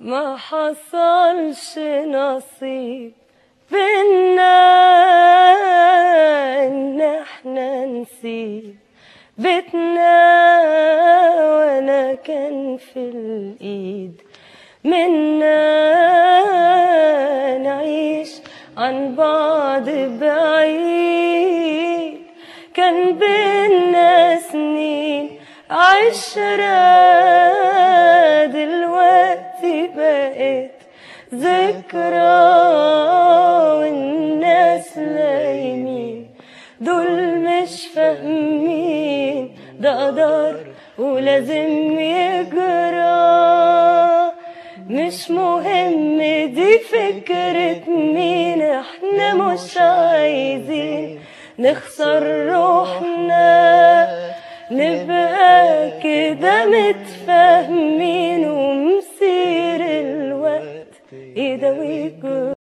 ما حصلش نصيب بينا ان احنا نسيب بيتنا وانا كان في الايد منا نعيش عن بعض بعيد كان بينا سنين عشرة دلوقتي بقت ذكرى والناس لايمين دول مش فاهمين ده قدر ولازم يجرى مش مهم دي فكرة مين احنا مش عايزين نخسر روحنا نبقى كده متفاهمين ومسير الوقت يداوي